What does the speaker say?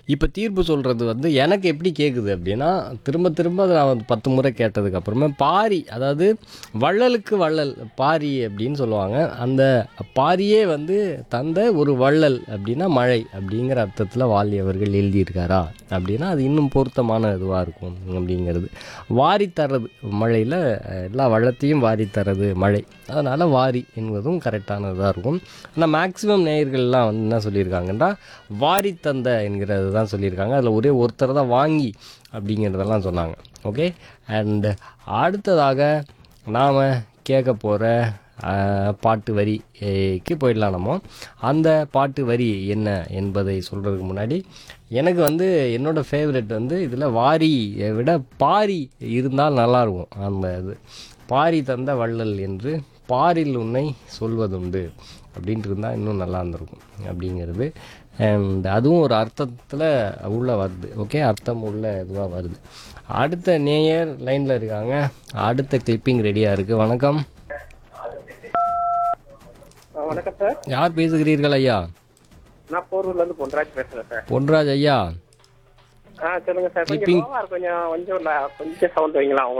இப்போ தீர்ப்பு சொல்கிறது வந்து எனக்கு எப்படி கேட்குது அப்படின்னா திரும்ப திரும்ப அதை நான் வந்து பத்து முறை கேட்டதுக்கு அப்புறமா பாரி அதாவது வள்ளலுக்கு வள்ளல் பாரி அப்படின்னு சொல்லுவாங்க அந்த பாரியே வந்து தந்த ஒரு வள்ளல் அப்படின்னா மழை அப்படிங்கிற அர்த்தத்தில் வாலி அவர்கள் எழுதியிருக்காரா அப்படின்னா அது இன்னும் பொருத்தமான இதுவாக இருக்கும் அப்படிங்கிறது வாரி தர்றது மழையில் எல்லா வள்ளத்தையும் வாரி தர்றது மழை அதனால் வாரி என்பதும் கரெக்டானதாக இருக்கும் ஆனால் மேக்ஸிமம் நேயர்கள்லாம் வந்து என்ன சொல்லியிருக்காங்கன்னா வாரி தந்த என்கிறது தான் சொல்லியிருக்காங்க அதில் ஒரே ஒருத்தர் தான் வாங்கி அப்படிங்கிறதெல்லாம் சொன்னாங்க ஓகே அண்ட் அடுத்ததாக நாம் கேட்க போகிற பாட்டு வரிக்கு போயிடலாம் நம்ம அந்த பாட்டு வரி என்ன என்பதை சொல்கிறதுக்கு முன்னாடி எனக்கு வந்து என்னோடய ஃபேவரெட் வந்து இதில் வாரியை விட பாரி இருந்தால் நல்லாயிருக்கும் அந்த இது பாரி தந்த வள்ளல் என்று பாரில் உன்னை சொல்வதுண்டு அப்படின்ட்டு இருந்தால் இன்னும் நல்லா இருந்திருக்கும் அப்படிங்கிறது அண்ட் அதுவும் ஒரு அர்த்தத்தில் உள்ள வருது ஓகே அர்த்தம் உள்ள இதுவாக வருது அடுத்த நேயர் லைனில் இருக்காங்க அடுத்த கிளிப்பிங் ரெடியாக இருக்குது வணக்கம் ஆ, வணக்கம் சார் யார் பேசுகிறீர்கள் ஐயா நான் போரூர்ல இருந்து பொன்ராஜ் பேசுறேன் சார் பொன்ராஜ் ஐயா ஆ சொல்லுங்க சார் கொஞ்சம் Clipping. லோவா இருக்கு, கொஞ்சம் கொஞ்சம் ல- கொஞ்சம் சவுண்ட் வைங்களா